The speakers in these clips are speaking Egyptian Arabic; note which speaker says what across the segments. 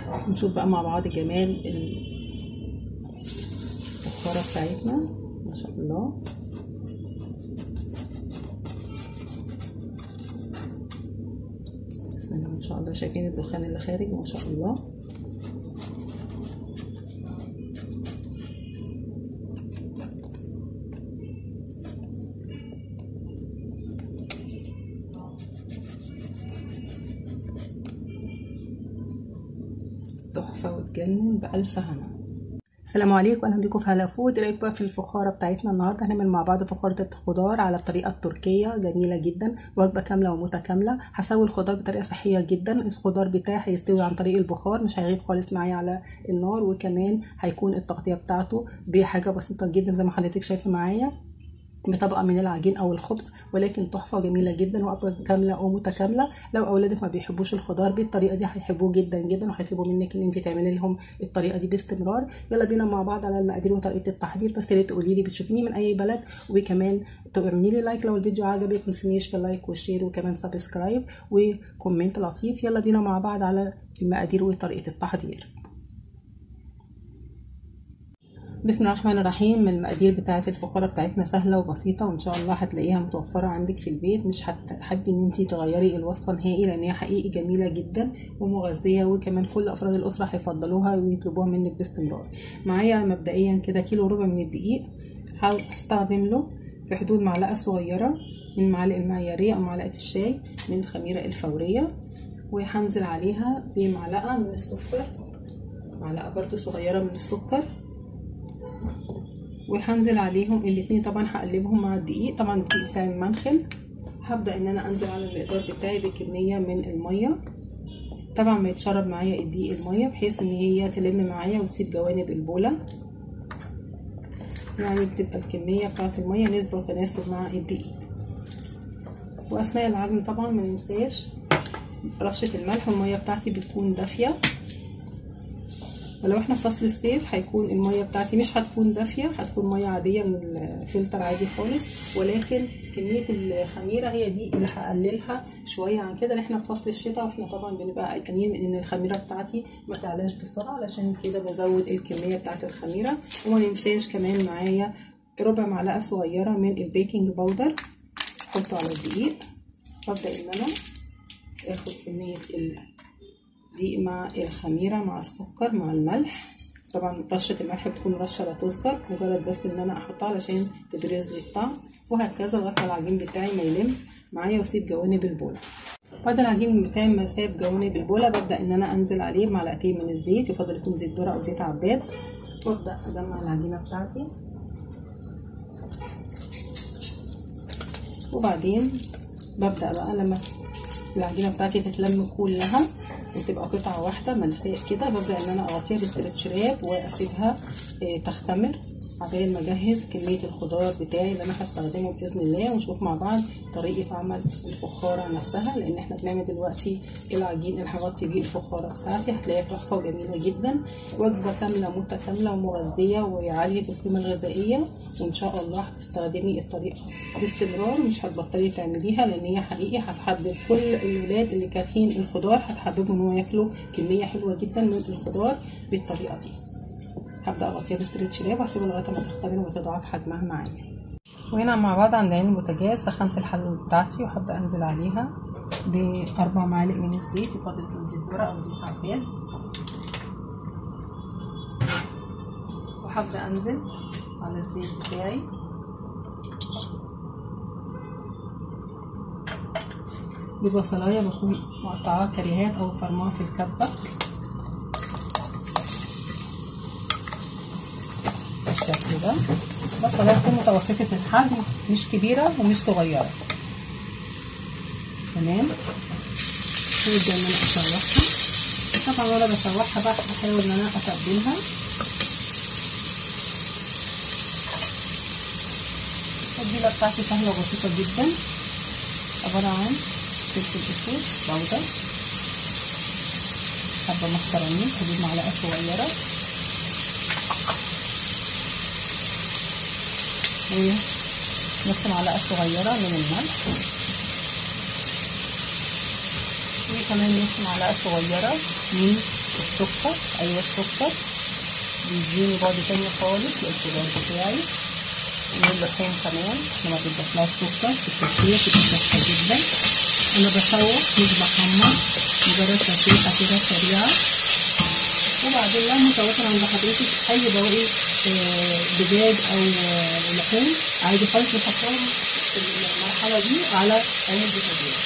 Speaker 1: نشوف بقى مع بعض جمال الفخارة بتاعتنا ما شاء الله بسم الله ما شاء الله شايفين الدخان اللي خارج ما شاء الله تحفة وتجنن بألف هنا السلام عليكم اهلا بيكم في هلا فود رايك بقى في الفخاره بتاعتنا النهارده هنعمل مع بعض فخاره الخضار على الطريقه التركيه جميله جدا وجبه كامله ومتكامله هسوي الخضار بطريقه صحيه جدا الخضار بتاعي هيستوي عن طريق البخار مش هيغيب خالص معايا على النار وكمان هيكون التغطيه بتاعته بحاجه بسيطه جدا زي ما حضرتك شايفه معايا بطبقه من العجين او الخبز ولكن تحفه وجميله جدا وجبه كامله ومتكامله لو اولادك ما بيحبوش الخضار بالطريقه دي هيحبوه جدا جدا وهيطلبوا منك ان انت تعملي لهم الطريقه دي باستمرار يلا بينا مع بعض على المقادير وطريقه التحضير بس يا ريت تقولي لي بتشوفيني من اي بلد وكمان تعملي لي لايك لو الفيديو عجبك ما تنسينيش في اللايك والشير وكمان سبسكرايب وكومنت لطيف يلا بينا مع بعض على المقادير وطريقه التحضير بسم الله الرحمن الرحيم المقادير بتاعه الفخاره بتاعتنا سهله وبسيطه وان شاء الله هتلاقيها متوفره عندك في البيت مش هتحبي ان انت تغيري الوصفه نهائي لان هي حقيقي جميله جدا ومغذيه وكمان كل افراد الاسره هيفضلوها ويطلبوها منك باستمرار معايا مبدئيا كده كيلو وربع من الدقيق هستخدم له في حدود معلقه صغيره من المعالق المعياريه او معلقه الشاي من الخميره الفوريه وهنزل عليها بمعلقه من السكر معلقه برضو صغيره من السكر وهنزل عليهم الاتنين طبعا هقلبهم مع الدقيق طبعا الدقيق بتاعي منخل هبدا ان انا انزل على المقدار بتاعي بكميه من الميه طبعا ما يتشرب معايا الدقيق الميه بحيث ان هي تلم معايا وتسيب جوانب البوله يعني بتبقى الكميه بتاعه الميه نسبه وتناسب مع الدقيق واثناء العجن طبعا ما ننساش رشه الملح والميه بتاعتي بتكون دافيه ولو احنا في فصل الصيف هيكون الميه بتاعتي مش هتكون دافيه هتكون ميه عاديه من الفلتر عادي خالص ولكن كميه الخميره هي دي اللي هقللها شويه عن كده احنا في فصل الشتاء واحنا طبعا بنبقى قلقانين ان الخميره بتاعتي ما تعلاش بسرعه علشان كده بزود الكميه بتاعت الخميره وما ننساش كمان معايا ربع معلقه صغيره من البيكنج باودر احطه على الدقيق وابدا ان انا اخد كميه دقيق مع الخميرة مع السكر مع الملح طبعا رشة الملح بتكون رشة لا تذكر مجرد بس ان انا احطها علشان تبرز لي الطعم وهكذا لغاية العجين بتاعي ما يلم معايا واسيب جوانب البولة بعد العجين بتاعي ما ساب جوانب البولة ببدأ ان انا انزل عليه معلقتين من الزيت يفضل يكون زيت ذرة او زيت عباد وابدأ اجمع العجينة بتاعتي وبعدين ببدأ بقى لما العجينة بتاعتي تتلم كلها وتبقى قطعة واحدة ملساء كده ببدأ ان انا اغطيها باسترتش راب واسيبها تختمر عبال ما اجهز كمية الخضار بتاعي اللي انا هستخدمه باذن الله ونشوف مع بعض طريقة عمل الفخارة نفسها لان احنا بنعمل دلوقتي العجين اللي هغطي بيه الفخارة بتاعتي هتلاقيها تحفة وجميلة جدا وجبة كاملة متكاملة ومغذية وعالية القيمة الغذائية وان شاء الله هتستخدمي الطريقة باستمرار مش هتبطلي تعمليها لان هي حقيقي هتحبب كل الولاد اللي كارهين الخضار هتحببهم ان هو ياكلوا كمية حلوة جدا من الخضار بالطريقة دي هبدا اغطيها بستريتش راب واسيبها لغايه ما تختمر وتضاعف حجمها معايا وهنا مع بعض عند عين البوتاجاز سخنت الحله بتاعتي وهبدا انزل عليها باربع معالق من الزيت يفضل يكون زيت ذره او زيت عباد وهبدا انزل على الزيت بتاعي ببصلايه بكون مقطعاها كريهات او فرماها في الكبه بالشكل ده بصلايه تكون متوسطه الحجم مش كبيره ومش صغيره تمام وابدا ان انا اشوحها طبعا وانا بشوحها بقى بحاول ان انا اتبلها التتبيله بتاعتي سهله وبسيطه جدا عباره عن فلفل اسود بودر حبه محترمين حدود معلقه صغيره ونص معلقه صغيره من الملح وكمان نص معلقه صغيره من السكر ايوه السكر بيديني بعد تاني خالص للخضار بتاعي واللحوم كمان احنا ما بنضيفلهاش سكر في التسويه بتبقى تحفه جدا انا بشوح مش بحمر مجرد تشويحه كده سريعه وبعدين لو متوفر عند حضرتك اي بواقي دجاج او لحوم عادي خالص نحطهم في المرحله دي على عين البوتاجاز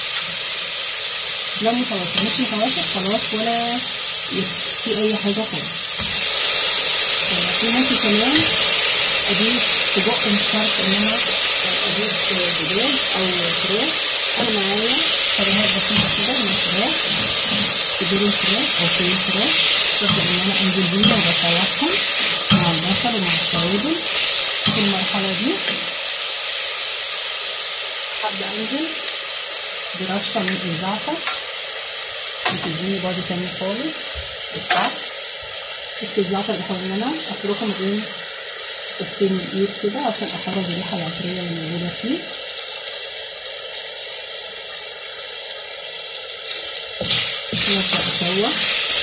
Speaker 1: لو متوفر مش متوفر خلاص ولا في اي حاجه خالص في ممكن كمان اضيف سجق مش شرط ان انا اضيف دجاج او فراخ انا معايا شريحات بسيطه كده من الفراخ صدور الفراخ او فيل الفراخ ببدا ان انا انزل بيها وبشوحهم مع البصل ومع التوابل في المرحله دي هبدا انزل برشه من الزعتر بتديني برضه تاني خالص الطعم شفت الزعتر بحاول ان انا افركه ما بين كوبتين الايد كده عشان اخرج الريحه العطريه اللي موجوده فيه وابدا اشوح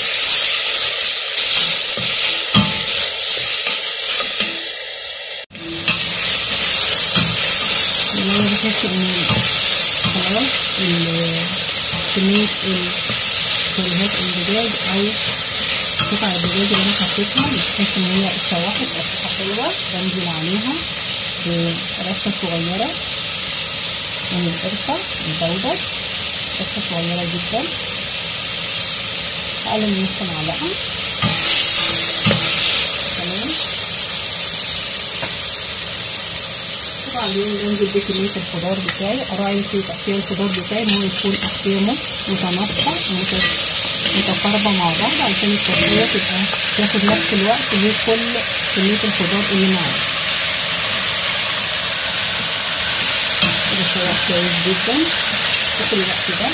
Speaker 1: لما انا بحس ان خلاص كميه شريحات الدجاج او قطع الدجاج اللي انا حطيتها بتحس ان هي اتشوحت تشويحه حلوه بنزل عليها برشه صغيره من القرفه البودر رشه صغيره جدا اقل من نص معلقه تمام وبعدين بنزل بكميه الخضار بتاعي اراعي في تقطيع الخضار بتاعي ان هو يكون احجامه متناسقه متقاربة مع بعض علشان التسوية تبقى تاخد نفس الوقت لكل كمية الخضار اللي معايا كده شوح كويس جدا في الوقت ده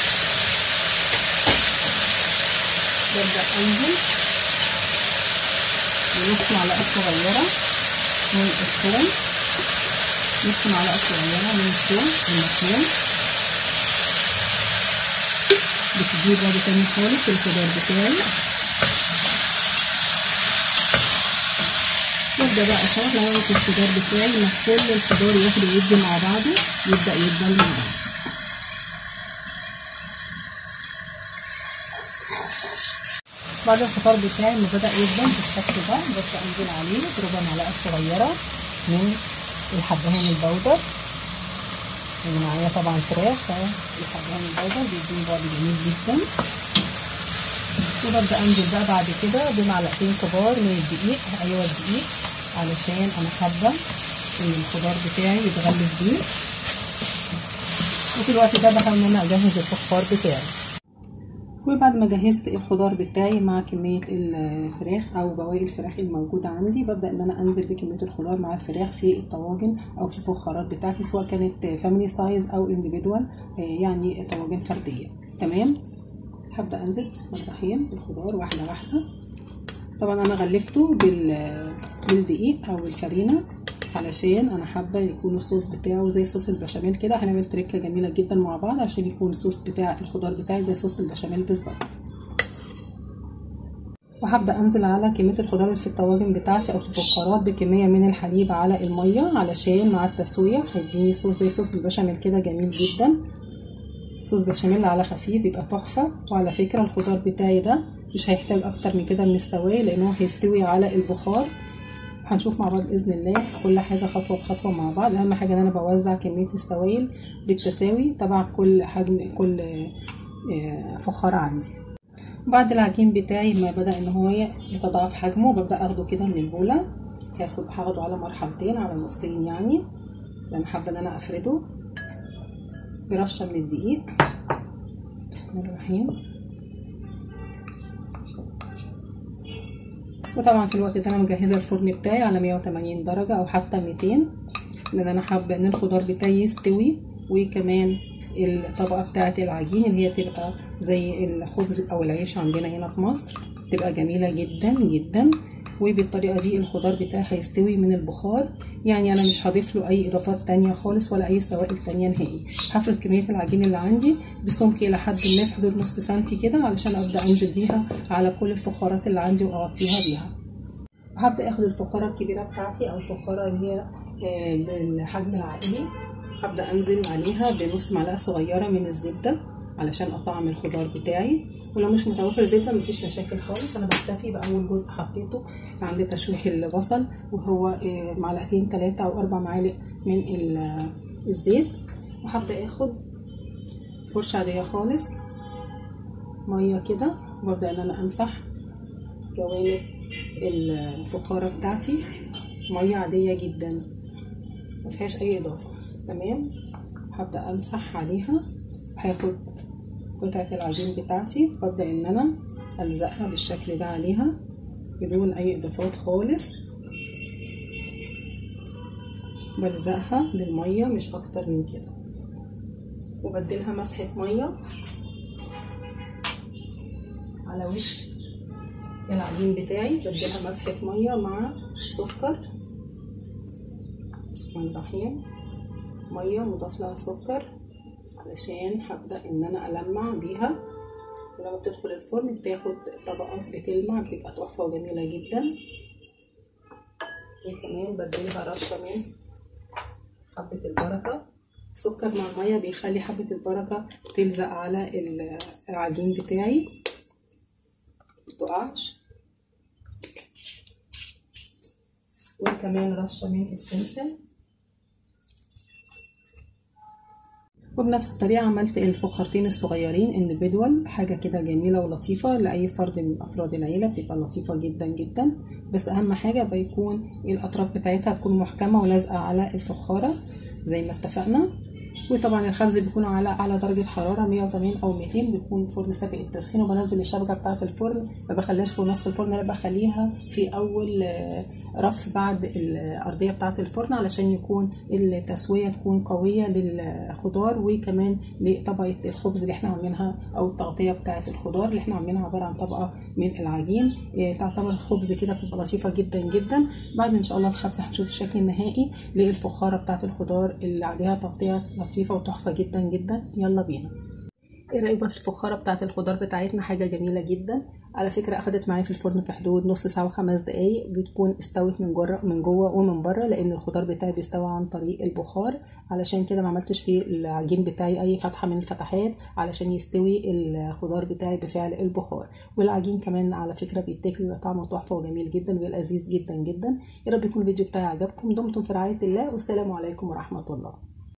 Speaker 1: ببدأ أنزل بنص معلقة صغيرة من الثوم نص معلقة صغيرة من الثوم المفروم بتجيب بعد تاني خالص الخضار بتاعي وابدا بقى اشوح لغايه الخضار بتاعي ما كل الخضار ياخد ويدي مع بعضه يبدا يدبل مع بعض بعد الخضار بتاعي ما بدا يدبل بالشكل ده ببدا انزل عليه بربع معلقه صغيره من الحبهان البودر اللي معايا طبعا فراخ فالحبهان البودر بيديني بعد جميل جدا وببدا انزل بقى بعد كده بمعلقتين كبار من الدقيق ايوه الدقيق علشان انا حابه ان الخضار بتاعي يتغلف بيه وفي الوقت ده بحاول ان انا اجهز الفخار بتاعي وبعد ما جهزت الخضار بتاعي مع كمية الفراخ أو بواقي الفراخ الموجودة عندي ببدأ إن أنا أنزل بكمية الخضار مع الفراخ في الطواجن أو في الفخارات بتاعتي سواء كانت فاميلي سايز أو انديفيدوال يعني طواجن فردية تمام هبدأ أنزل بسم الله الرحمن الرحيم بالخضار واحدة واحدة طبعا أنا غلفته بالدقيق أو الفرينة علشان انا حابه يكون الصوص بتاعه زي صوص البشاميل كده هنعمل تريكه جميله جدا مع بعض عشان يكون الصوص بتاع الخضار بتاعي زي صوص البشاميل بالظبط وهبدا انزل على كميه الخضار اللي في الطواجن بتاعتي او الفقارات بكميه من الحليب على الميه علشان مع التسويه هيديني صوص زي صوص البشاميل كده جميل جدا صوص بشاميل على خفيف يبقى تحفه وعلى فكره الخضار بتاعي ده مش هيحتاج اكتر من كده من السوائل لانه هيستوي على البخار هنشوف مع بعض باذن الله كل حاجه خطوه بخطوه مع بعض اهم حاجه ان انا بوزع كميه السوائل بالتساوي تبع كل حجم كل فخار عندي بعد العجين بتاعي ما بدا ان هو يتضاعف حجمه ببدا اخده كده من البوله هاخد هاخده على مرحلتين على نصين يعني لان حابه ان انا افرده برشه من الدقيق بسم الله الرحمن الرحيم وطبعا في الوقت ده انا مجهزه الفرن بتاعي على 180 درجه او حتى 200 لان انا حابه ان الخضار بتاعي يستوي وكمان الطبقه بتاعه العجين اللي هي تبقى زي الخبز او العيش عندنا هنا في مصر تبقى جميله جدا جدا وبالطريقه دي الخضار بتاعي هيستوي من البخار يعني انا مش هضيف له اي اضافات تانية خالص ولا اي سوائل تانية نهائي هفرد كميه العجين اللي عندي بسمك الى حد ما في حدود نص سنتي كده علشان ابدا انزل بيها على كل الفخارات اللي عندي واغطيها بيها هبدا اخد الفخاره الكبيره بتاعتي او الفخاره اللي هي بالحجم العائلي هبدا انزل عليها بنص معلقه صغيره من الزبده علشان اطعم الخضار بتاعي ولو مش متوفر زبده مفيش مشاكل خالص انا بكتفي باول جزء حطيته عند تشويح البصل وهو معلقتين ثلاثه او اربع معالق من الزيت وهبدا اخد فرشه عاديه خالص ميه كده وابدا ان انا امسح جوانب الفخاره بتاعتي ميه عاديه جدا مفيهاش اي اضافه تمام هبدا امسح عليها هاخد قطعه العجين بتاعتي وابدا ان انا الزقها بالشكل ده عليها بدون اي اضافات خالص بلزقها بالميه مش اكتر من كده وبديلها مسحه ميه على وش العجين بتاعي بديلها مسحه ميه مع سكر بسم الله الرحمن ميه مضاف لها سكر علشان هبدا ان انا المع بيها ولما بتدخل الفرن بتاخد طبقه بتلمع بتبقى تحفه وجميله جدا وكمان بديلها رشه من حبه البركه سكر مع الميه بيخلي حبه البركه تلزق على العجين بتاعي متقعش وكمان رشه من السمسم وبنفس الطريقة عملت الفخارتين الصغيرين individual حاجة كده جميلة ولطيفة لأي فرد من أفراد العيلة بتبقى لطيفة جدا جدا بس أهم حاجة بيكون الأطراف بتاعتها تكون محكمة ولازقة على الفخارة زي ما اتفقنا وطبعا الخبز بيكون على اعلى درجه حراره 180 او 200 بيكون فرن سابق التسخين وبنزل الشبكه بتاعه الفرن ما بخليهاش في نص الفرن لا بخليها في اول رف بعد الارضيه بتاعه الفرن علشان يكون التسويه تكون قويه للخضار وكمان لطبقه الخبز اللي احنا عاملينها او التغطيه بتاعه الخضار اللي احنا عاملينها عباره عن طبقه من العجين تعتبر الخبز كده بتبقى لطيفه جدا جدا بعد ان شاء الله الخبز هنشوف الشكل النهائي للفخاره بتاعه الخضار اللي عليها تغطيه لطيفه وتحفه جدا جدا يلا بينا ايه رايك بقى في الفخاره بتاعه الخضار بتاعتنا حاجه جميله جدا على فكره اخدت معايا في الفرن في حدود نص ساعه وخمس دقايق بتكون استوت من جوه من جوه ومن بره لان الخضار بتاعي بيستوي عن طريق البخار علشان كده ما عملتش فيه العجين بتاعي اي فتحه من الفتحات علشان يستوي الخضار بتاعي بفعل البخار والعجين كمان على فكره بيتاكل بيبقى طعمه تحفه وجميل جدا ولذيذ جدا جدا يا رب يكون الفيديو بتاعي عجبكم دمتم في رعايه الله والسلام عليكم ورحمه الله